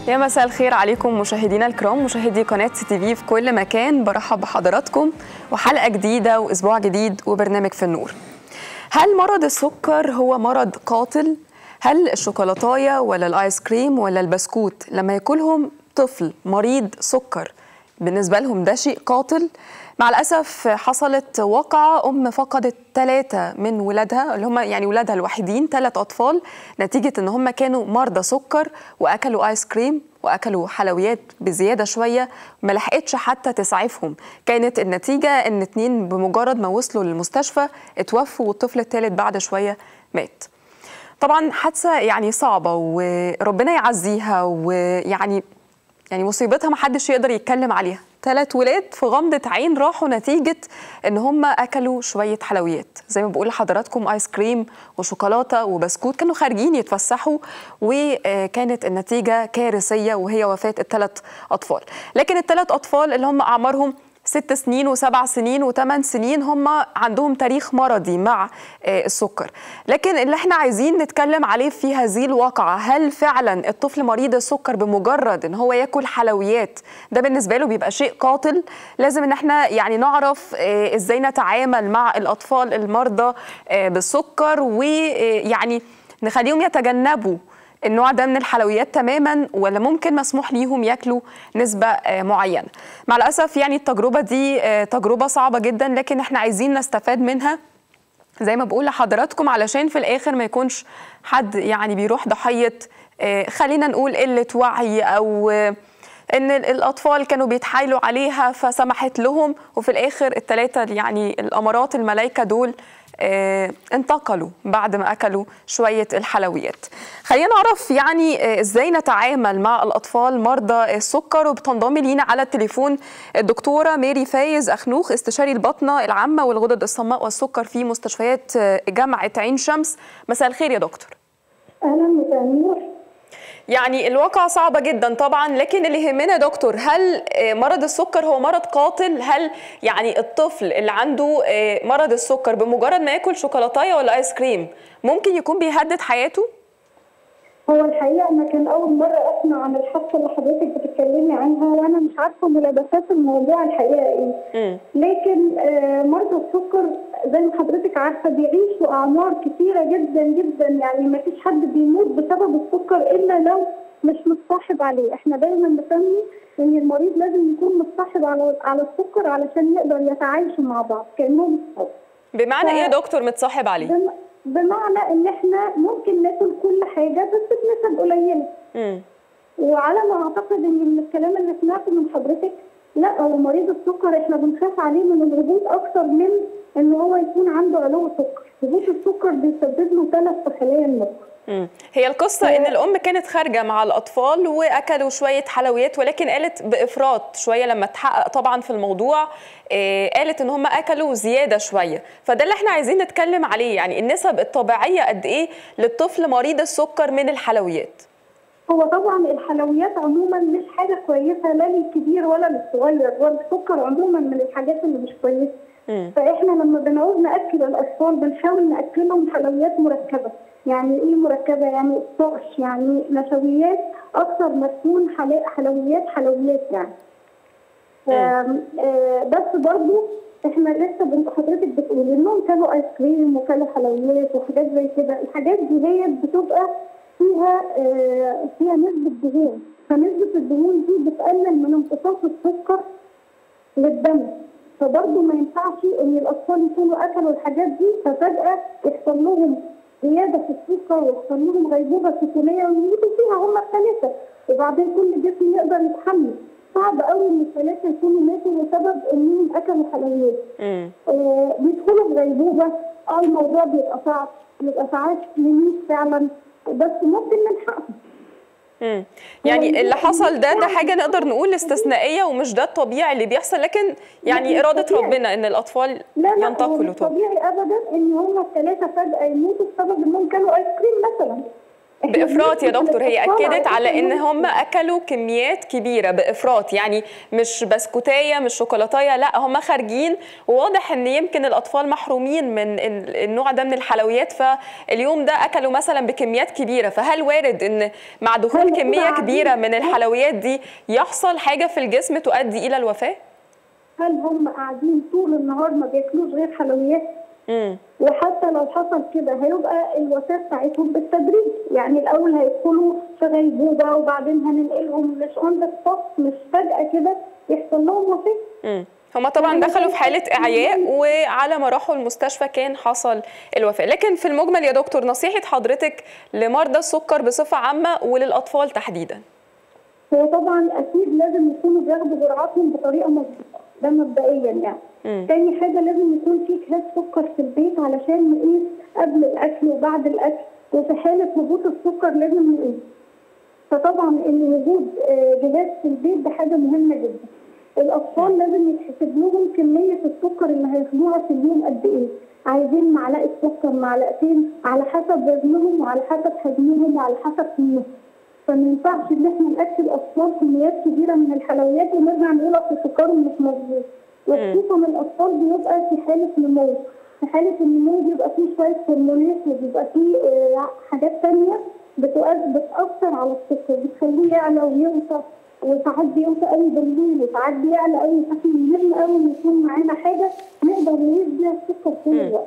يا مساء الخير عليكم مشاهدينا الكرام مشاهدي قناة سي تي في في كل مكان برحب بحضراتكم وحلقة جديدة وأسبوع جديد وبرنامج في النور هل مرض السكر هو مرض قاتل؟ هل الشوكولاتاية ولا الآيس كريم ولا البسكوت لما ياكلهم طفل مريض سكر بالنسبة لهم ده شيء قاتل؟ مع الأسف حصلت واقعة أم فقدت ثلاثة من ولادها اللي هم يعني ولادها الوحيدين ثلاث أطفال نتيجة إن هم كانوا مرضى سكر وأكلوا آيس كريم وأكلوا حلويات بزيادة شوية ما لحقتش حتى تسعفهم كانت النتيجة إن اتنين بمجرد ما وصلوا للمستشفى اتوفوا والطفل الثالث بعد شوية مات طبعا حادثة يعني صعبة وربنا يعزيها ويعني يعني مصيبتها ما حدش يقدر يتكلم عليها ثلاث ولاد في غمضة عين راحوا نتيجة ان هم اكلوا شوية حلويات زي ما بقول لحضراتكم ايس كريم وشوكولاتة وبسكوت كانوا خارجين يتفسحوا وكانت النتيجة كارثية وهي وفاة الثلاث اطفال لكن الثلاث اطفال اللي هم اعمارهم ست سنين وسبع سنين وثمان سنين هم عندهم تاريخ مرضي مع السكر لكن اللي احنا عايزين نتكلم عليه في هذه الواقعة هل فعلا الطفل مريض السكر بمجرد ان هو ياكل حلويات ده بالنسبة له بيبقى شيء قاتل لازم ان احنا يعني نعرف ازاي نتعامل مع الاطفال المرضى بالسكر ويعني نخليهم يتجنبوا النوع ده من الحلويات تماما ولا ممكن مسموح ليهم ياكلوا نسبه معينه مع الاسف يعني التجربه دي تجربه صعبه جدا لكن احنا عايزين نستفاد منها زي ما بقول لحضراتكم علشان في الاخر ما يكونش حد يعني بيروح ضحيه خلينا نقول قله وعي او ان الاطفال كانوا بيتحايلوا عليها فسمحت لهم وفي الاخر الثلاثه يعني الامارات الملائكه دول آه انتقلوا بعد ما اكلوا شويه الحلويات. خلينا نعرف يعني آه ازاي نتعامل مع الاطفال مرضى السكر وبتنضم لينا على التليفون الدكتوره ميري فايز اخنوخ استشاري البطنه العامه والغدد الصماء والسكر في مستشفيات جامعه عين شمس. مساء الخير يا دكتور. اهلا مساء النور. يعني الواقع صعبة جدا طبعا لكن اللي يهمنا دكتور هل مرض السكر هو مرض قاتل هل يعني الطفل اللي عنده مرض السكر بمجرد ما ياكل شوكولاتايه ولا ايس كريم ممكن يكون بيهدد حياته هو الحقيقه انا كان اول مره اسمع عن الحادثه اللي حضرتك بتتكلمي عنها وانا مش عارفه ملابسات الموضوع الحقيقه ايه م. لكن مرضى السكر زي ما حضرتك عارفه بيعيشوا اعمار كثيره جدا جدا يعني ما فيش حد بيموت بسبب السكر الا لو مش متصاحب عليه احنا دايما بنسمي ان المريض لازم يكون متصاحب على على السكر علشان يقدر يتعايشوا مع بعض كانهم اصحاب بمعنى ف... ايه يا دكتور متصاحب عليه بم... بمعنى ان احنا ممكن ناكل كل حاجه بس بنسب قليله امم وعلى ما اعتقد ان من الكلام اللي سمعته من حضرتك لا هو مريض السكر احنا بنخاف عليه من الهبوط اكثر من ان هو يكون عنده علو سكر، هبوط السكر بيسبب له تلف في خلايا المخ. هي القصة إن الأم كانت خارجة مع الأطفال وأكلوا شوية حلويات ولكن قالت بإفراط شوية لما تحقق طبعا في الموضوع قالت إن هم أكلوا زيادة شوية فده اللي احنا عايزين نتكلم عليه يعني النسب الطبيعية قد إيه للطفل مريض السكر من الحلويات هو طبعا الحلويات عموما مش حاجه كويسه لا للكبير ولا للصغير والسكر عموما من الحاجات اللي مش كويسه فاحنا لما بنعوز ناكل الاطفال بنحاول ناكلهم حلويات مركبه يعني ايه مركبه يعني طقش يعني نشويات اكثر ما تكون حلويات حلويات يعني بس برضو احنا لسه حضرتك بتقولي انهم كانوا ايس كريم وكانوا حلويات وحاجات زي كده الحاجات دي هي بتبقى فيها آه فيها نسبة دهون فنسبة الدهون دي بتقلل من امتصاص السكر للدم فبرضه ما ينفعش ان الاطفال يكونوا اكلوا الحاجات دي ففجأة يحصل لهم زيادة في السكر ويحصل لهم غيبوبة سكرية ويموتوا فيها هم الثلاثة وبعدين كل جسم يقدر يتحمل صعب قوي ان الثلاثة يكونوا ماتوا بسبب انهم اكلوا حلويات. آه بيدخلوا في غيبوبة اه الموضوع بيبقى صعب بيبقى ساعات يموت فعلا بس ممكن نلحقها امم يعني اللي حصل ده ده حاجه نقدر نقول استثنائيه ومش ده الطبيعي اللي بيحصل لكن يعني اراده طبيعي. ربنا ان الاطفال لا لا ينتقلوا طبعا طبيعي ابدا ان هم الثلاثه فجاه يموتوا بسبب انهم كانوا ايس كريم مثلا بافراط يا دكتور هي اكدت على ان هم اكلوا كميات كبيره بافراط يعني مش بسكوتايه مش شوكولاتايه لا هم خارجين وواضح ان يمكن الاطفال محرومين من النوع ده من الحلويات فاليوم ده اكلوا مثلا بكميات كبيره فهل وارد ان مع دخول كميه كبيره من الحلويات دي يحصل حاجه في الجسم تؤدي الى الوفاه هل هم قاعدين طول النهار ما بياكلوش غير حلويات وحتى لو حصل كده هيبقى الوفاه بتاعتهم بالتدريج يعني الاول هيدخلوا في غيبوبه وبعدين هننقلهم مش اون ذا مش فجاه كده يحصل لهم وفاه هما طبعا دخلوا في حاله اعياء وعلى ما راحوا المستشفى كان حصل الوفاه لكن في المجمل يا دكتور نصيحه حضرتك لمرضى السكر بصفه عامه وللاطفال تحديدا هو طبعا اكيد لازم يكونوا بياخدوا جرعاتهم بطريقه مظبوطه ده مبدئيا يعني مم. تاني حاجه لازم يكون في كاس سكر في البيت علشان نقيس قبل الاكل وبعد الاكل وفي حاله هبوط السكر لازم نقيس فطبعا ان وجود جهاز في البيت ده حاجه مهمه جدا الاطفال لازم يتحسب لهم كميه السكر اللي هياخدوها في اليوم قد ايه عايزين معلقه سكر معلقتين على حسب وزنهم وعلى حسب حجمهم وعلى حسب سنهم فما ينفعش ان احنا ناكل اطفال كميات كبيره من الحلويات ونرجع نقول اصل سكرهم مش مظبوط وخصوصا الاطفال بيبقى في حاله نمو في حاله النمو بيبقى فيه شويه هرمونات وبيبقى فيه حاجات ثانيه بتاثر على السكر بتخليه يعلى ويوطى وساعات بيوطى قوي بالليل وساعات بيعلى قوي فاحنا مهم قوي ان يكون معانا حاجه نقدر نقيس بيها السكر طول الوقت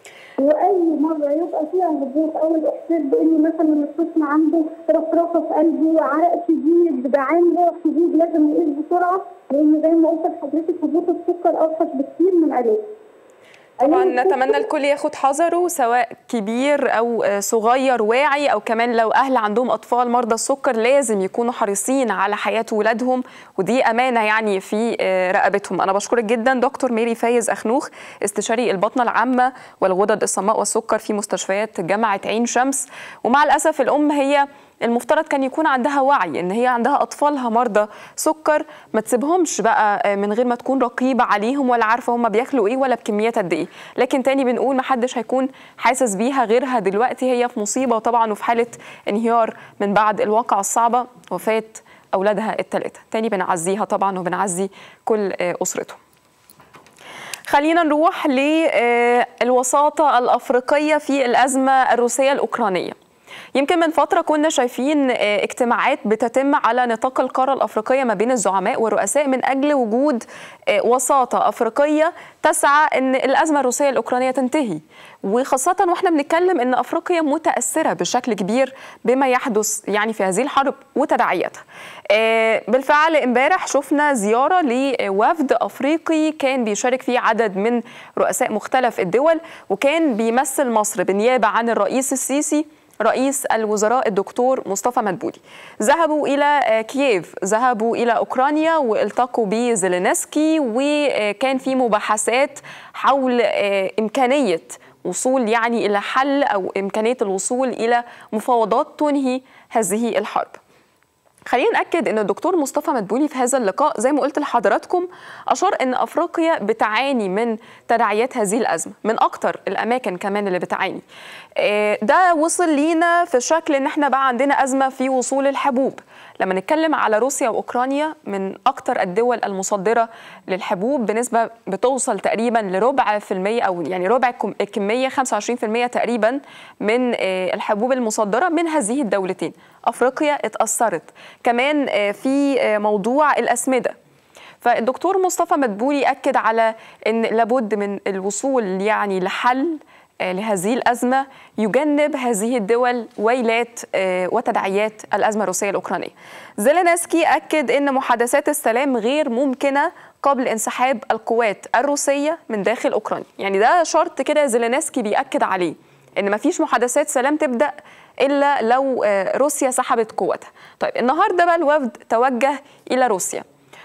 واي مره يبقى فيها هبوط او الاحساس بان مثلا الطفل عنده رفرفه في قلبه عرق شديد جعان جوع شديد لازم نقيس بسرعه لان زي ما قلت لحضرتك هبوط السكر اوحش بكتير من علاج طبعا نتمنى الكل ياخد حذره سواء كبير او صغير واعي او كمان لو اهل عندهم اطفال مرضى السكر لازم يكونوا حريصين على حياه ولادهم ودي امانه يعني في رقبتهم انا بشكرك جدا دكتور ميري فايز اخنوخ استشاري البطنه العامه والغدد الصماء والسكر في مستشفيات جامعه عين شمس ومع الاسف الام هي المفترض كان يكون عندها وعي ان هي عندها اطفالها مرضى سكر ما تسيبهمش بقى من غير ما تكون رقيبه عليهم ولا عارفه هم بياكلوا ايه ولا بكميات قد ايه لكن تاني بنقول ما حدش هيكون حاسس بيها غيرها دلوقتي هي في مصيبه وطبعا وفي حاله انهيار من بعد الواقعه الصعبه وفاه اولادها الثلاثه تاني بنعزيها طبعا وبنعزي كل اسرته خلينا نروح للوساطه الافريقيه في الازمه الروسيه الاوكرانيه يمكن من فتره كنا شايفين اجتماعات بتتم على نطاق القاره الافريقيه ما بين الزعماء والرؤساء من اجل وجود وساطه افريقيه تسعى ان الازمه الروسيه الاوكرانيه تنتهي وخاصه واحنا بنتكلم ان افريقيا متاثره بشكل كبير بما يحدث يعني في هذه الحرب وتداعياتها. بالفعل امبارح شفنا زياره لوفد افريقي كان بيشارك فيه عدد من رؤساء مختلف الدول وكان بيمثل مصر بالنيابه عن الرئيس السيسي رئيس الوزراء الدكتور مصطفى مدبولي ذهبوا إلى كييف ذهبوا إلى أوكرانيا والتقوا بزيلينسكي وكان في مباحثات حول إمكانية وصول يعني إلى حل أو إمكانية الوصول إلى مفاوضات تنهي هذه الحرب خلينا ناكد ان الدكتور مصطفى مدبولي في هذا اللقاء زي ما قلت لحضراتكم اشار ان افريقيا بتعاني من تداعيات هذه الازمه من اكتر الاماكن كمان اللي بتعاني ده وصل لينا في شكل ان احنا بقى عندنا ازمه في وصول الحبوب لما نتكلم على روسيا واوكرانيا من اكتر الدول المصدره للحبوب بنسبه بتوصل تقريبا لربع في المية او يعني ربع الكميه 25% تقريبا من الحبوب المصدره من هذه الدولتين افريقيا اتاثرت كمان في موضوع الاسمده فالدكتور مصطفى مدبولي اكد على ان لابد من الوصول يعني لحل لهذه الأزمة يجنب هذه الدول ويلات وتداعيات الأزمة الروسية الأوكرانية زيلينسكي أكد أن محادثات السلام غير ممكنة قبل انسحاب القوات الروسية من داخل أوكرانيا يعني ده شرط كده زيلينسكي بيأكد عليه أن مفيش محادثات سلام تبدأ إلا لو روسيا سحبت قوتها طيب النهاردة بقى الوفد توجه إلى روسيا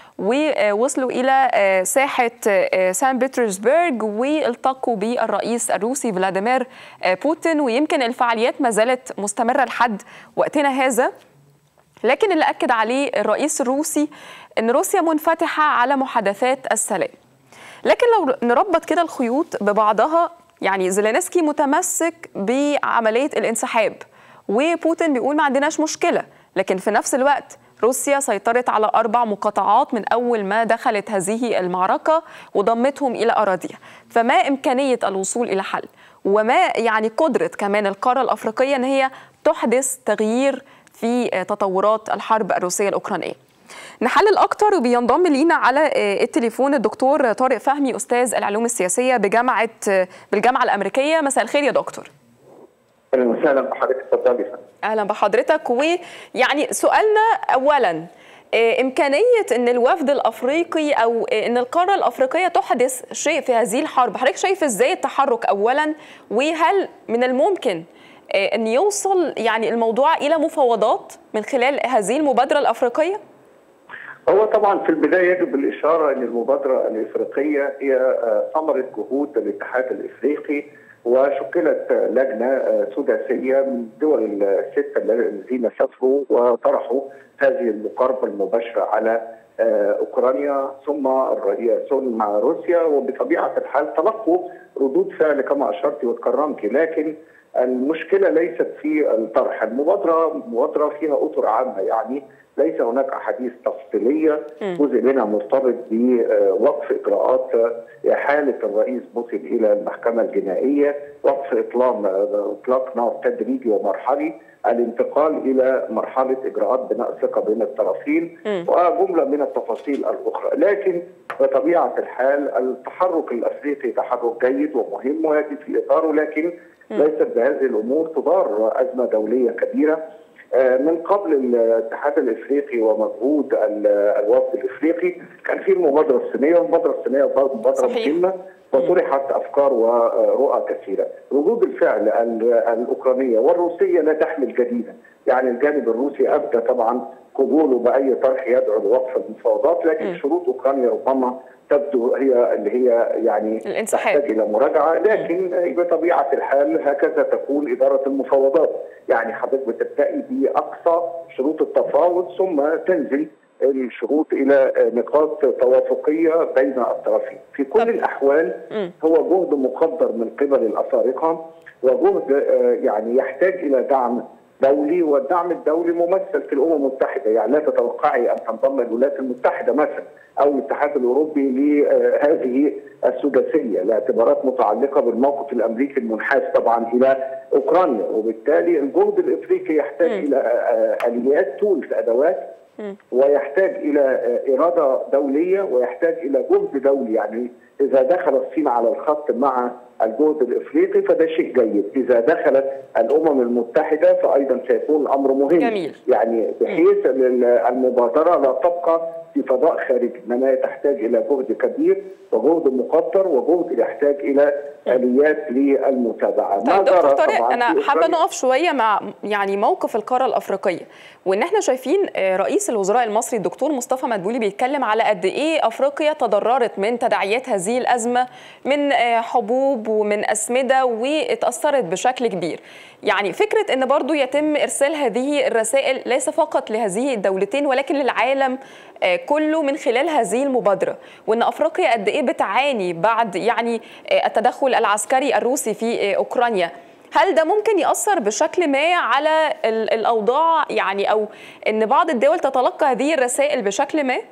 ووصلوا إلى ساحة سان بطرسبرغ والتقوا بالرئيس الروسي فلاديمير بوتين ويمكن الفعاليات ما زالت مستمرة لحد وقتنا هذا لكن اللي أكد عليه الرئيس الروسي أن روسيا منفتحة على محادثات السلام لكن لو نربط كده الخيوط ببعضها يعني زيلينسكي متمسك بعملية الانسحاب وبوتين بيقول ما عندناش مشكله لكن في نفس الوقت روسيا سيطرت على أربع مقاطعات من أول ما دخلت هذه المعركة وضمتهم إلى أراضيها فما إمكانية الوصول إلى حل وما يعني قدرة كمان القارة الأفريقية أن هي تحدث تغيير في تطورات الحرب الروسية الأوكرانية نحلل أكتر وبينضم لينا على التليفون الدكتور طارق فهمي أستاذ العلوم السياسية بجامعة بالجامعة الأمريكية مساء الخير يا دكتور اهلا وسهلا بحضرتك اتفضلي اهلا بحضرتك ويعني سؤالنا اولا امكانيه ان الوفد الافريقي او ان القاره الافريقيه تحدث شيء في هذه الحرب حضرتك شايف ازاي التحرك اولا وهل من الممكن ان يوصل يعني الموضوع الى مفاوضات من خلال هذه المبادره الافريقيه هو طبعا في البدايه يجب الاشاره ان المبادره الافريقيه هي ثمره جهود الاتحاد الافريقي وشكلت لجنه سداسيه من الدول السته الذين سافروا وطرحوا هذه المقاربه المباشره على اوكرانيا ثم ثم مع روسيا وبطبيعه الحال تلقوا ردود فعل كما اشرت وتكرمت لكن المشكله ليست في الطرح المبادره مبادره فيها اطر عامه يعني ليس هناك احاديث تفصيليه جزء منها مرتبط بوقف اجراءات احاله الرئيس بوتين الى المحكمه الجنائيه، وقف اطلاق اطلاق نار تدريجي ومرحلي، الانتقال الى مرحله اجراءات بناء ثقه بين الطرفين وجمله من التفاصيل الاخرى، لكن بطبيعه الحال التحرك الافريقي تحرك جيد ومهم وياتي في اطاره لكن ليست بهذه الامور تضار ازمه دوليه كبيره من قبل الاتحاد الافريقي ومجهود الوفد الافريقي كان في المبادره الصينيه والمبادره الصينيه مبادره مهمه وطرحت افكار ورؤى كثيره، ردود الفعل الاوكرانيه والروسيه لا تحمل جديدا، يعني الجانب الروسي ابدى طبعا قبوله باي طرح يدعو لوقف المفاوضات لكن م. شروط اوكرانيا ربما تبدو هي اللي هي يعني الانسحاب. تحتاج الى مراجعه لكن بطبيعه الحال هكذا تكون اداره المفاوضات يعني حضرتك بتبدأي باقصى شروط التفاوض ثم تنزل الشروط الى نقاط توافقيه بين الطرفين في كل الاحوال هو جهد مقدر من قبل الافارقه وجهد يعني يحتاج الى دعم دولي والدعم الدولي ممثل في الامم المتحده يعني لا تتوقعي ان تنضم الولايات المتحده مثلا او الاتحاد الاوروبي لهذه السداسيه لاعتبارات متعلقه بالموقف الامريكي المنحاز طبعا الى اوكرانيا وبالتالي الجهد الافريقي يحتاج م. الى اليات تولز ادوات ويحتاج الى اراده دوليه ويحتاج الى جهد دولي يعني اذا دخل الصين على الخط مع الجهد الافريقي فده شيء جيد، اذا دخلت الامم المتحده فايضا سيكون الامر مهم جميل. يعني بحيث المبادره لا تبقى في فضاء خارجي انما تحتاج الى جهد كبير وجهد مقدر وجهد يحتاج الى اليات للمتابعه طيب دكتور طارق انا حابه نقف شويه مع يعني موقف القاره الافريقيه وان احنا شايفين رئيس الوزراء المصري الدكتور مصطفى مدبولي بيتكلم على قد ايه افريقيا تضررت من تداعيات هذه الازمه من حبوب ومن اسمده واتاثرت بشكل كبير يعني فكره ان برضو يتم ارسال هذه الرسائل ليس فقط لهذه الدولتين ولكن للعالم كله من خلال هذه المبادره وان افريقيا قد ايه بتعاني بعد يعني التدخل العسكري الروسي في اوكرانيا هل ده ممكن ياثر بشكل ما على الاوضاع يعني او ان بعض الدول تتلقى هذه الرسائل بشكل ما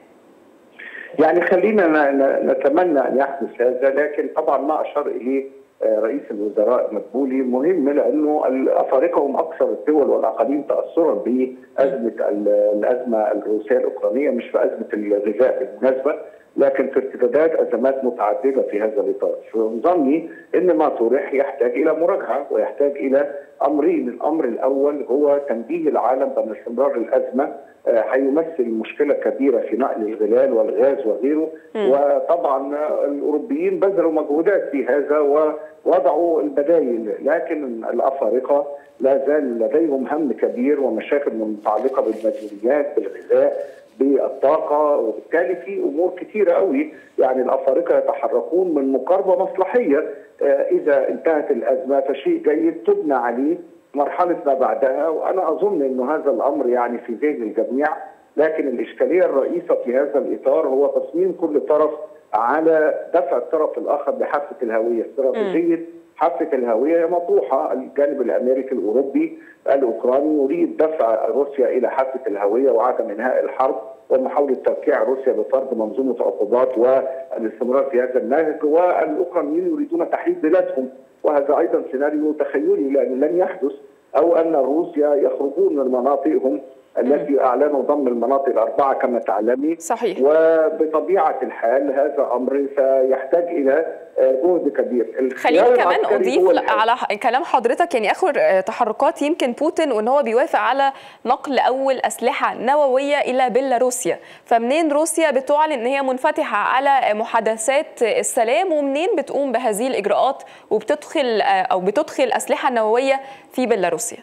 يعني خلينا نتمنى ان يحدث هذا لكن طبعا ما اشار اليه رئيس الوزراء مدبولي مهم لانه الافارقه هم اكثر الدول والاقاليم تاثرا بازمه الازمه الروسيه الاوكرانيه مش في ازمه الغذاء بالمناسبه لكن في ارتدادات ازمات متعدده في هذا الاطار، ظني ان ما طرح يحتاج الى مراجعه ويحتاج الى امرين، الامر الاول هو تنبيه العالم بان استمرار الازمه هيمثل مشكله كبيره في نقل الغلال والغاز وغيره م. وطبعا الاوروبيين بذلوا مجهودات في هذا ووضعوا البدائل لكن الافارقه لا زال لديهم هم كبير ومشاكل متعلقه بالمدنيات بالغذاء بالطاقه وبالتالي في امور كثيره قوي يعني الافارقه يتحركون من مقاربه مصلحيه اذا انتهت الازمه فشيء جيد تبنى عليه مرحله ما بعدها وانا اظن انه هذا الامر يعني في ذهن الجميع لكن الاشكاليه الرئيسه في هذا الاطار هو تصميم كل طرف على دفع الطرف الاخر بحافه الهويه استراتيجيه حافه الهويه مطروحه الجانب الامريكي الاوروبي الاوكراني يريد دفع روسيا الى حافه الهويه وعدم انهاء الحرب ومحاوله توقيع روسيا بفرض منظومه عقوبات والاستمرار في هذا النهج والاوكرانيين يريدون تحرير بلادهم وهذا ايضا سيناريو تخيلي لان لن يحدث او ان روسيا يخرجون من مناطقهم التي اعلنوا ضم المناطق الاربعه كما تعلمي صحيح وبطبيعه الحال هذا امر سيحتاج الى جهد كبير خليني كمان اضيف على كلام حضرتك يعني اخر تحركات يمكن بوتين وان هو بيوافق على نقل اول اسلحه نوويه الى بيلاروسيا فمنين روسيا بتعلن ان هي منفتحه على محادثات السلام ومنين بتقوم بهذه الاجراءات وبتدخل او بتدخل اسلحه نوويه في بيلاروسيا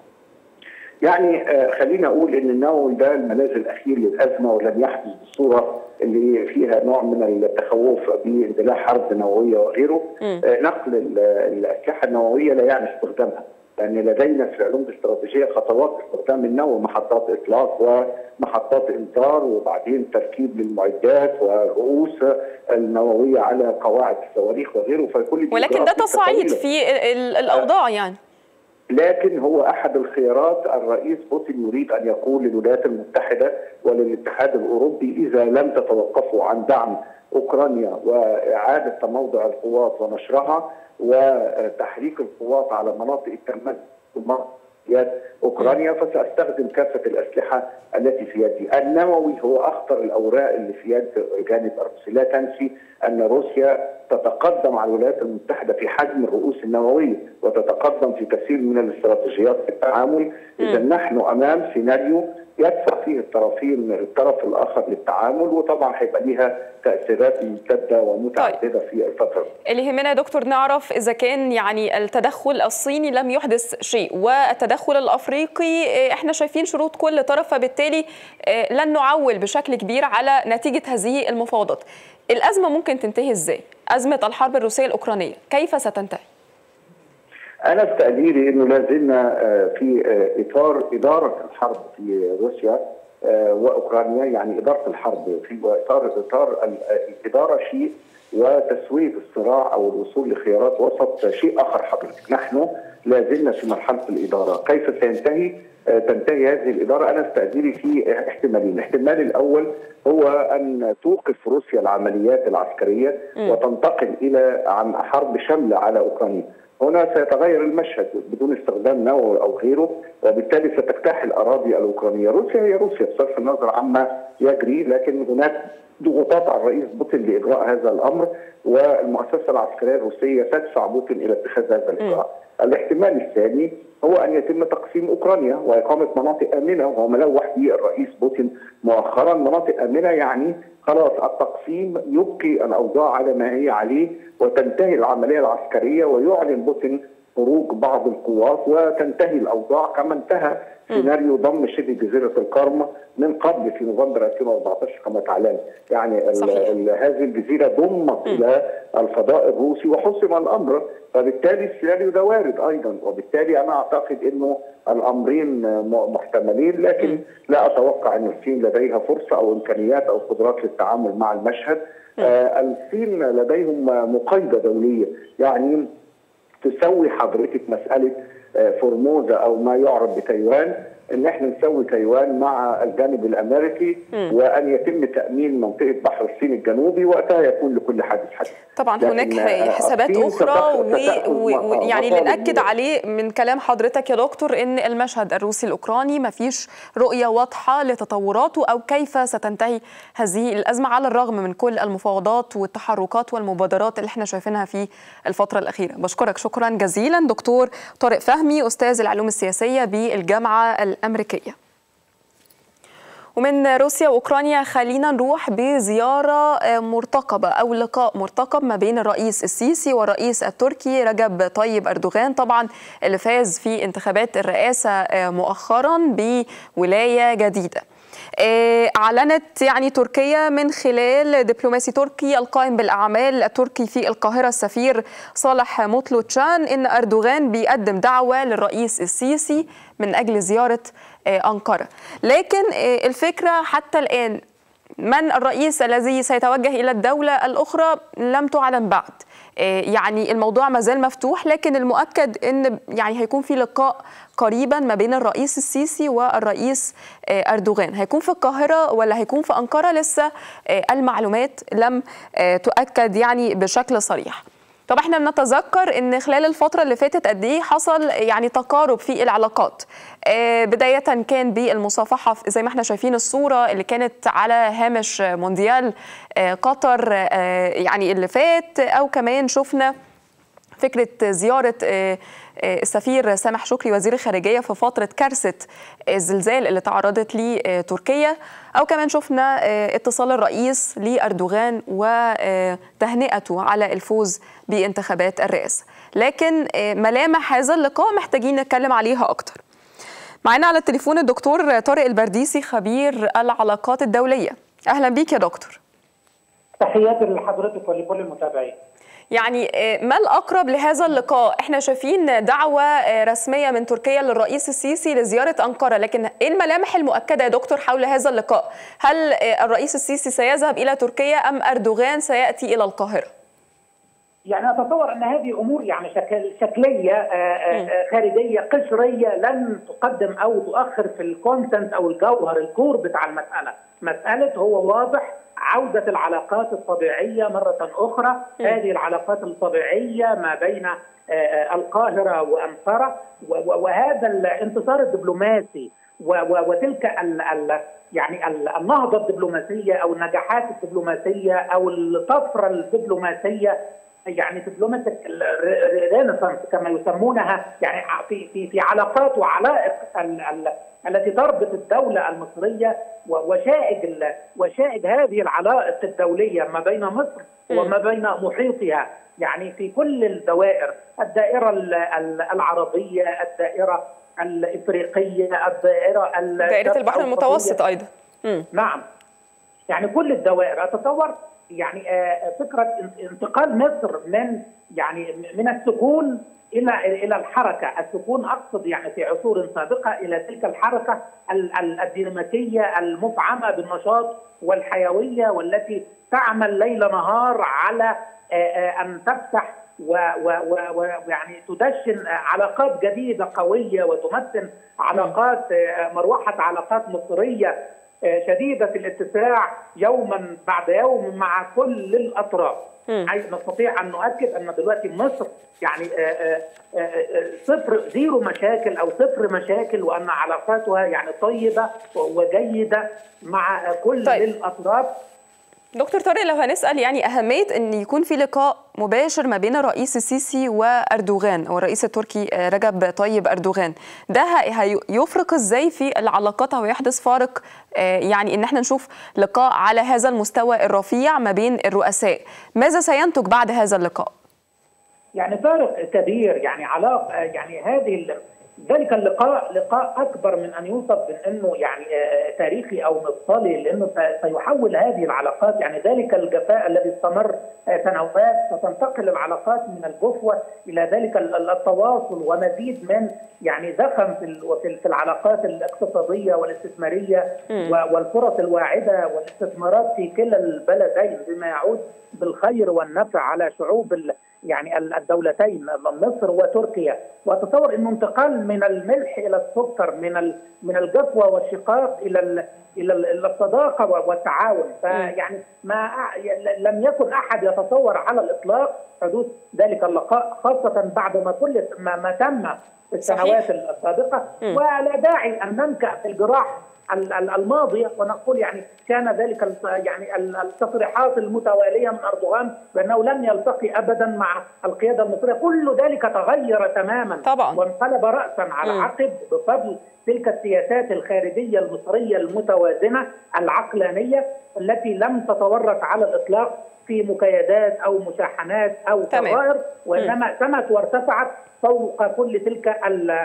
يعني خلينا اقول ان النووي ده الملاذ الاخير للازمه ولن يحدث بالصوره اللي فيها نوع من التخوف باندلاع حرب نوويه وغيره م. نقل الاسلحه النوويه لا يعني استخدامها لان لدينا في العلوم الاستراتيجيه خطوات استخدام النووي محطات اطلاق ومحطات انذار وبعدين تركيب للمعدات والرؤوس النوويه على قواعد الصواريخ وغيره فكل ولكن ده تصعيد في الاوضاع يعني لكن هو احد الخيارات الرئيس بوتين يريد ان يقول للولايات المتحده وللاتحاد الاوروبي اذا لم تتوقفوا عن دعم اوكرانيا واعاده تموضع القوات ونشرها وتحريك القوات على مناطق التمدد اوكرانيا فساستخدم كافه الاسلحه التي في يدي، النووي هو اخطر الاوراق اللي في يد جانب الروسي، لا تنسي ان روسيا تتقدم على الولايات المتحده في حجم الرؤوس النوويه وتتقدم في كثير من الاستراتيجيات في التعامل، اذا نحن امام سيناريو يدفع فيه الطرفين الطرف الاخر للتعامل وطبعا هيبقى ليها تاثيرات ممتده ومتعدده طيب. في الفتره اللي يهمنا يا دكتور نعرف اذا كان يعني التدخل الصيني لم يحدث شيء والتدخل الافريقي احنا شايفين شروط كل طرف فبالتالي لن نعول بشكل كبير على نتيجه هذه المفاوضات الازمه ممكن تنتهي ازاي ازمه الحرب الروسيه الاوكرانيه كيف ستنتهي انا في تقديري انه لازلنا في اطار اداره الحرب في روسيا واوكرانيا يعني اداره الحرب في اطار اطار الاداره شيء وتسويه الصراع او الوصول لخيارات وسط شيء اخر حضرتك، نحن لازلنا في مرحله الاداره، كيف سينتهي تنتهي هذه الاداره؟ انا في تقديري في احتمالين، الاحتمال الاول هو ان توقف روسيا العمليات العسكريه م. وتنتقل الى عن حرب شامله على اوكرانيا. هنا سيتغير المشهد بدون استخدام نووي او غيره وبالتالي ستجتاح الاراضي الاوكرانيه، روسيا هي روسيا بصرف النظر عما يجري لكن هناك ضغوطات على الرئيس بوتين لاجراء هذا الامر والمؤسسه العسكريه الروسيه تدفع بوتين الى اتخاذ هذا الاجراء. الاحتمال الثاني هو ان يتم تقسيم اوكرانيا واقامه مناطق امنه وهو ملوح به الرئيس بوتين مؤخرا مناطق امنه يعني خلاص التقسيم يبقي الاوضاع على ما هي عليه وتنتهي العمليه العسكريه ويعلن بوتين خروج بعض القوات وتنتهي الاوضاع كما انتهى سيناريو ضم شبه جزيره القرم من قبل في نوفمبر 2014 كما تعلم يعني صحيح. هذه الجزيره ضمت الى الفضاء الروسي وحسم الامر فبالتالي السيناريو ده وارد ايضا وبالتالي انا اعتقد انه الامرين محتملين لكن م. لا اتوقع ان الصين لديها فرصه او امكانيات او قدرات للتعامل مع المشهد آه الصين لديهم مقايضه دوليه يعني تسوي حضرتك مساله فورموزا او ما يعرف بتايوان ان احنا نسوي تايوان مع الجانب الامريكي م. وان يتم تامين منطقه بحر الصين الجنوبي وقتها يكون لكل حادث حدث. طبعا هناك حسابات اخرى ويعني اللي ناكد عليه من كلام حضرتك يا دكتور ان المشهد الروسي الاوكراني ما فيش رؤيه واضحه لتطوراته او كيف ستنتهي هذه الازمه على الرغم من كل المفاوضات والتحركات والمبادرات اللي احنا شايفينها في الفتره الاخيره. بشكرك شكرا جزيلا دكتور طارق فهمي استاذ العلوم السياسيه بالجامعه الأمريكية ومن روسيا وأوكرانيا خلينا نروح بزيارة مرتقبة أو لقاء مرتقب ما بين الرئيس السيسي والرئيس التركي رجب طيب أردوغان طبعا اللي فاز في انتخابات الرئاسة مؤخرا بولاية جديدة أعلنت يعني تركيا من خلال دبلوماسي تركي القائم بالأعمال التركي في القاهرة السفير صالح موتلوتشان إن أردوغان بيقدم دعوة للرئيس السيسي من أجل زيارة أنقرة لكن الفكرة حتى الآن من الرئيس الذي سيتوجه إلى الدولة الأخرى لم تعلن بعد يعني الموضوع ما زال مفتوح لكن المؤكد ان يعني هيكون في لقاء قريبا ما بين الرئيس السيسي والرئيس اردوغان هيكون في القاهره ولا هيكون في انقره لسه المعلومات لم تؤكد يعني بشكل صريح طب احنا بنتذكر ان خلال الفتره اللي فاتت قد ايه حصل يعني تقارب في العلاقات آه بدايه كان بالمصافحه زي ما احنا شايفين الصوره اللي كانت على هامش مونديال آه قطر آه يعني اللي فات او كمان شفنا فكره زياره السفير سامح شكري وزير الخارجيه في فتره كارثه الزلزال اللي تعرضت ليه تركيا او كمان شفنا اتصال الرئيس لاردوغان وتهنئته على الفوز بانتخابات الرئاسه لكن ملامح هذا اللقاء محتاجين نتكلم عليها اكتر معانا على التليفون الدكتور طارق البرديسي خبير العلاقات الدوليه اهلا بيك يا دكتور تحياتي لحضرتك ولكل المتابعين يعني ما الأقرب لهذا اللقاء؟ احنا شايفين دعوة رسمية من تركيا للرئيس السيسي لزيارة أنقرة، لكن إيه الملامح المؤكدة يا دكتور حول هذا اللقاء؟ هل الرئيس السيسي سيذهب إلى تركيا أم أردوغان سيأتي إلى القاهرة؟ يعني اتصور ان هذه امور يعني شكل شكليه خارجيه قشريه لن تقدم او تؤخر في الكونتنت او الجوهر الكور بتاع المساله، مساله هو واضح عودة العلاقات الطبيعية مرة أخرى م. هذه العلاقات الطبيعية ما بين القاهرة وأنقرة وهذا الانتصار الدبلوماسي وتلك ال ال يعني النهضة الدبلوماسية أو النجاحات الدبلوماسية أو الطفرة الدبلوماسية يعني دبلوماتيك رينيسانس كما يسمونها يعني في في في علاقات وعلائق ال ال التي تربط الدولة المصرية وشائج وشائج هذه العلائق الدولية ما بين مصر وما بين محيطها يعني في كل الدوائر الدائرة العربية الدائرة الإفريقية الدائرة دائرة البحر المتوسط أيضا نعم يعني كل الدوائر أتصور يعني فكرة انتقال مصر من يعني من السكون الى الى الحركه، السكون اقصد يعني في عصور سابقه الى تلك الحركه الديناميكيه المفعمه بالنشاط والحيويه والتي تعمل ليل نهار على ان تفتح ويعني تدشن علاقات جديده قويه وتمثل علاقات مروحه علاقات مصريه شديده الاتساع يوما بعد يوم مع كل الاطراف. نستطيع ان نؤكد ان دلوقتي مصر يعني آآ آآ صفر زيرو مشاكل او صفر مشاكل وان علاقاتها يعني طيبه وجيده مع كل طيب. الاطراف دكتور طارق لو هنسال يعني اهميه ان يكون في لقاء مباشر ما بين الرئيس السيسي واردوغان او الرئيس التركي رجب طيب اردوغان ده هيفرق ازاي في العلاقات او يحدث فارق يعني ان احنا نشوف لقاء على هذا المستوى الرفيع ما بين الرؤساء ماذا سينتج بعد هذا اللقاء يعني فارق كبير يعني علاقه يعني هذه ذلك اللقاء لقاء اكبر من ان يوصف بانه يعني تاريخي او مفصلي لانه سيحول هذه العلاقات يعني ذلك الجفاء الذي استمر سنوات ستنتقل العلاقات من الجفوه الى ذلك التواصل ومزيد من يعني زخم في في العلاقات الاقتصاديه والاستثماريه والفرص الواعده والاستثمارات في كلا البلدين بما يعود بالخير والنفع على شعوب يعني الدولتين مصر وتركيا واتصور انه انتقال من الملح الى السكر من من الجفوه والشقاق الى الى الصداقه والتعاون فيعني ما لم يكن احد يتصور على الاطلاق حدوث ذلك اللقاء خاصه بعد ما كل ما, ما تم في السنوات السابقه ولا داعي ان ننكأ في الجراح الماضيه ونقول يعني كان ذلك يعني التصريحات المتواليه من اردوغان بانه لن يلتقي ابدا مع القياده المصريه كل ذلك تغير تماما طبعا وانقلب راسا على عقب بفضل تلك السياسات الخارجيه المصريه المتوازنه العقلانيه التي لم تتورط على الاطلاق في مكايدات او مشاحنات او تظاهر وانما سمت وارتفعت فوق كل تلك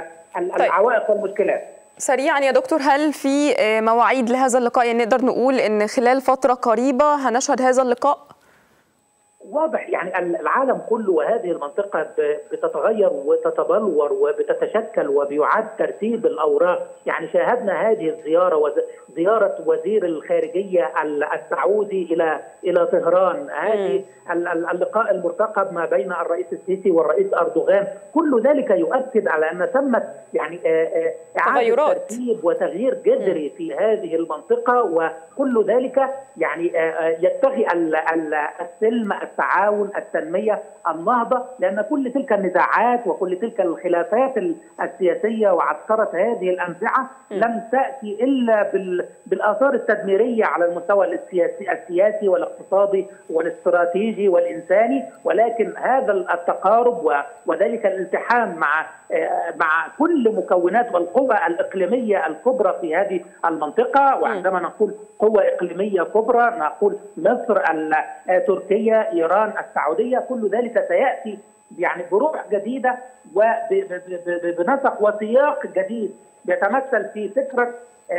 العوائق والمشكلات سريعا يا دكتور هل في مواعيد لهذا اللقاء يعني نقدر نقول ان خلال فتره قريبه هنشهد هذا اللقاء واضح يعني العالم كله وهذه المنطقة بتتغير وتتبلور وبتتشكل وبيعاد ترتيب الأوراق يعني شاهدنا هذه الزيارة زيارة وزير الخارجية السعودي إلى إلى طهران هذه اللقاء المرتقب ما بين الرئيس السيسي والرئيس أردوغان كل ذلك يؤكد على أن ثمة يعني إعادة ترتيب وتغيير جذري في هذه المنطقة وكل ذلك يعني يتغي السلم التعاون التنمية النهضة لأن كل تلك النزاعات وكل تلك الخلافات السياسية وعسكرة هذه الأنفعة لم تأتي إلا بالآثار التدميرية على المستوى السياسي, السياسي والاقتصادي والاستراتيجي والإنساني ولكن هذا التقارب وذلك الالتحام مع مع كل مكونات والقوى الإقليمية الكبرى في هذه المنطقة وعندما نقول قوة إقليمية كبرى نقول مصر تركيا إيران السعودية كل ذلك سيأتي يعني بروح جديدة وبنسق وسياق جديد يتمثل في فكرة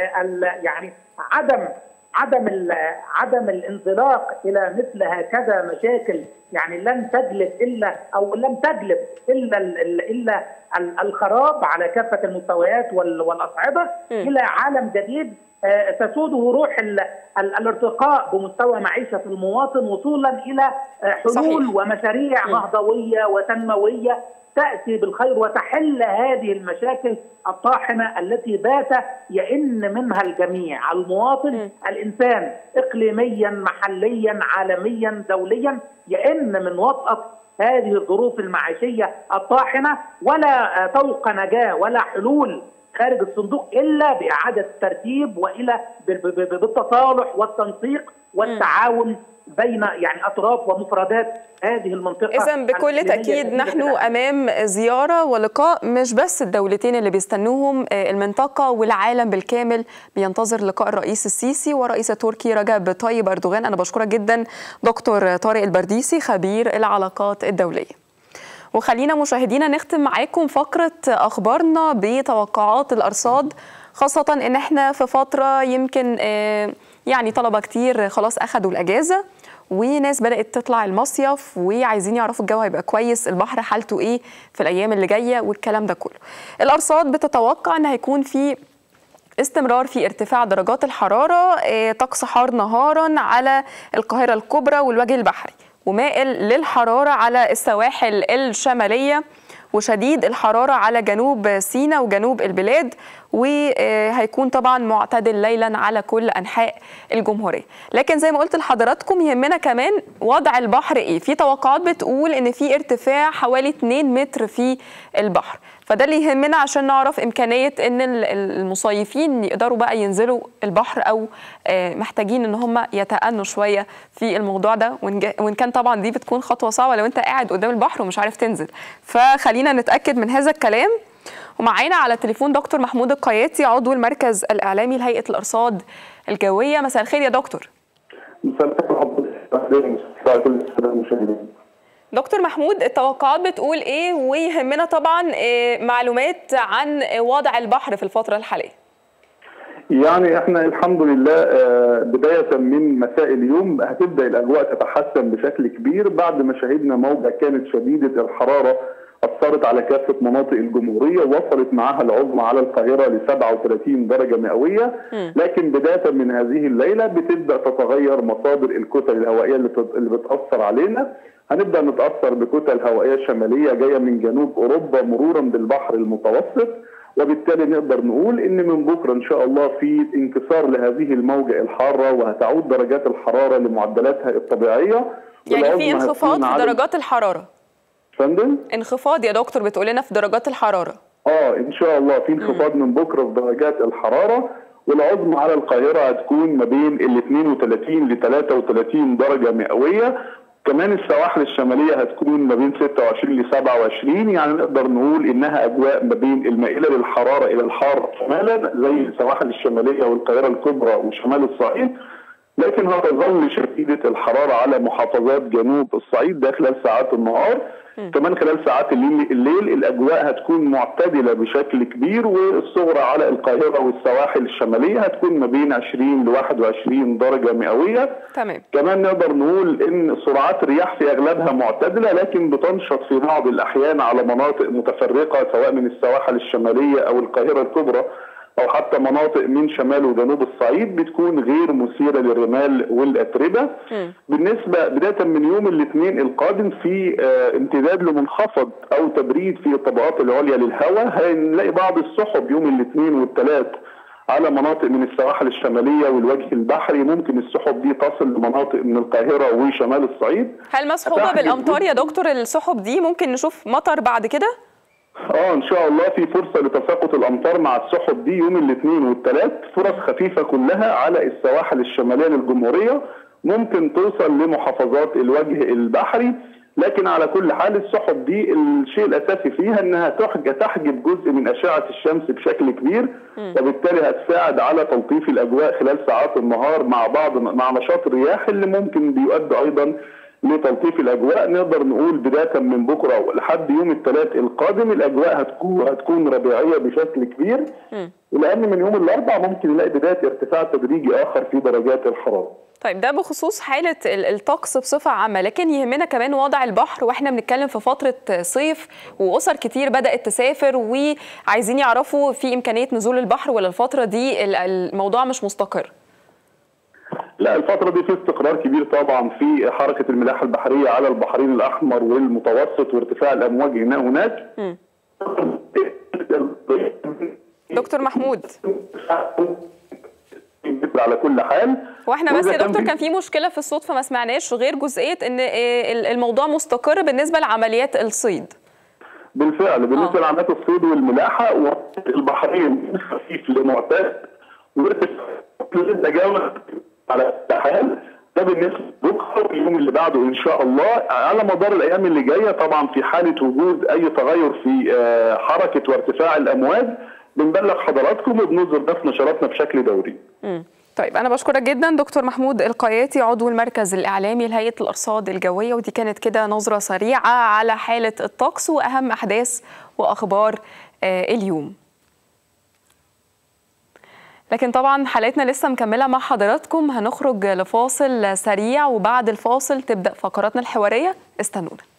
يعني عدم عدم عدم الانزلاق الى مثل هكذا مشاكل يعني لن تجلب الا او لن تجلب الا الا الخراب على كافه المستويات والاصعده الى عالم جديد تسوده روح الارتقاء بمستوى معيشه المواطن وصولا الى حلول صحيح. ومشاريع نهضويه وتنمويه تاتي بالخير وتحل هذه المشاكل الطاحنه التي بات يئن منها الجميع، المواطن، م. الانسان اقليميا، محليا، عالميا، دوليا يئن من وطأة هذه الظروف المعيشيه الطاحنه ولا طوق نجاه ولا حلول خارج الصندوق الا باعاده الترتيب والى بالتصالح والتنسيق والتعاون بين يعني اطراف ومفردات هذه المنطقه اذا بكل تاكيد نحن امام زياره ولقاء مش بس الدولتين اللي بيستنوهم المنطقه والعالم بالكامل بينتظر لقاء الرئيس السيسي ورئيس تركي رجب طيب اردوغان انا بشكرك جدا دكتور طارق البرديسي خبير العلاقات الدوليه وخلينا مشاهدينا نختم معاكم فقره اخبارنا بتوقعات الارصاد خاصه ان احنا في فتره يمكن يعني طلبه كتير خلاص اخدوا الاجازه وناس بدات تطلع المصيف وعايزين يعرفوا الجو هيبقى كويس البحر حالته ايه في الايام اللي جايه والكلام ده كله الارصاد بتتوقع ان هيكون في استمرار في ارتفاع درجات الحراره طقس حار نهارا على القاهره الكبرى والوجه البحري ومائل للحراره على السواحل الشماليه وشديد الحرارة على جنوب سيناء وجنوب البلاد وهيكون طبعا معتدل ليلا على كل أنحاء الجمهورية لكن زي ما قلت لحضراتكم يهمنا كمان وضع البحر إيه في توقعات بتقول إن في ارتفاع حوالي 2 متر في البحر فده اللي يهمنا عشان نعرف إمكانية إن المصيفين يقدروا بقى ينزلوا البحر أو محتاجين إن هم يتأنوا شوية في الموضوع ده وإن كان طبعا دي بتكون خطوة صعبة لو أنت قاعد قدام البحر ومش عارف تنزل فخلينا نتأكد من هذا الكلام ومعانا على التليفون دكتور محمود القياتي عضو المركز الإعلامي لهيئة الأرصاد الجوية مساء الخير يا دكتور مساء الخير كل المشاهدين دكتور محمود التوقعات بتقول ايه ويهمنا طبعا إيه معلومات عن وضع البحر في الفتره الحاليه يعني احنا الحمد لله بدايه من مساء اليوم هتبدا الاجواء تتحسن بشكل كبير بعد ما شهدنا موجه كانت شديده الحراره اثرت على كافه مناطق الجمهوريه وصلت معها العظمى على القاهره ل 37 درجه مئويه لكن بدايه من هذه الليله بتبدا تتغير مصادر الكتل الهوائيه اللي بتاثر علينا هنبدا نتاثر بكتل هوائيه شماليه جايه من جنوب اوروبا مرورا بالبحر المتوسط وبالتالي نقدر نقول ان من بكره ان شاء الله في انكسار لهذه الموجه الحاره وهتعود درجات الحراره لمعدلاتها الطبيعيه يعني في انخفاض في درجات الحراره فندم انخفاض يا دكتور بتقول لنا في درجات الحراره اه ان شاء الله في انخفاض من بكره في درجات الحراره والعظمى على القاهره هتكون ما بين ال 32 ل 33 درجه مئويه كمان السواحل الشماليه هتكون ما بين 26 ل 27 يعني نقدر نقول انها اجواء ما بين المائله للحراره الى الحار شمالا زي السواحل الشماليه والقاهره الكبرى وشمال الصعيد لكن هتظل شديده الحراره على محافظات جنوب الصعيد ده خلال ساعات النهار كمان خلال ساعات الليل, الليل الاجواء هتكون معتدله بشكل كبير والصغرى على القاهره والسواحل الشماليه هتكون ما بين 20 ل 21 درجه مئويه تمام كمان نقدر نقول ان سرعات الرياح في اغلبها معتدله لكن بتنشط في بعض الاحيان على مناطق متفرقه سواء من السواحل الشماليه او القاهره الكبرى او حتى مناطق من شمال وجنوب الصعيد بتكون غير مثيره للرمال والاتربه. بالنسبه بدايه من يوم الاثنين القادم في آه امتداد لمنخفض او تبريد في الطبقات العليا للهواء هنلاقي بعض السحب يوم الاثنين والثلاث على مناطق من السواحل الشماليه والوجه البحري ممكن السحب دي تصل لمناطق من القاهره وشمال الصعيد. هل مسحوبه بالامطار يا دكتور السحب دي ممكن نشوف مطر بعد كده؟ اه ان شاء الله في فرصه لتساقط الامطار مع السحب دي يوم الاثنين والثلاث فرص خفيفه كلها على السواحل الشماليه للجمهوريه ممكن توصل لمحافظات الوجه البحري لكن على كل حال السحب دي الشيء الاساسي فيها انها تحجب جزء من اشعه الشمس بشكل كبير وبالتالي هتساعد على تلطيف الاجواء خلال ساعات النهار مع بعض مع نشاط الرياح اللي ممكن بيؤدي ايضا لتلطيف الاجواء نقدر نقول بدايه من بكره لحد يوم الثلاث القادم الاجواء هتكون هتكون ربيعيه بشكل كبير لان من يوم الاربعاء ممكن نلاقي بدايه ارتفاع تدريجي اخر في درجات الحراره. طيب ده بخصوص حالة الطقس بصفة عامة لكن يهمنا كمان وضع البحر واحنا بنتكلم في فترة صيف وأسر كتير بدأت تسافر وعايزين يعرفوا في إمكانية نزول البحر ولا الفترة دي الموضوع مش مستقر لا الفترة دي في استقرار كبير طبعا في حركة الملاحة البحرية على البحرين الأحمر والمتوسط وارتفاع الأمواج هنا هناك م. دكتور محمود على كل حال واحنا بس يا دكتور كان في مشكله في الصوت فما سمعناش غير جزئيه ان الموضوع مستقر بالنسبه لعمليات الصيد بالفعل بالنسبه آه. لعمليات الصيد والملاحه والبحرين خفيف لمعتاد وتجاوز على الحال ده بالنسبه بكره واليوم اللي بعده ان شاء الله على مدار الايام اللي جايه طبعا في حاله وجود اي تغير في حركه وارتفاع الامواج بنبلغ حضراتكم وبنظهر ده في نشراتنا بشكل دوري. مم. طيب أنا بشكرك جدا دكتور محمود القياتي عضو المركز الإعلامي لهيئة الأرصاد الجوية ودي كانت كده نظرة سريعة على حالة الطقس وأهم أحداث وأخبار آه اليوم. لكن طبعا حلقتنا لسه مكمله مع حضراتكم هنخرج لفاصل سريع وبعد الفاصل تبدا فقراتنا الحواريه استنونا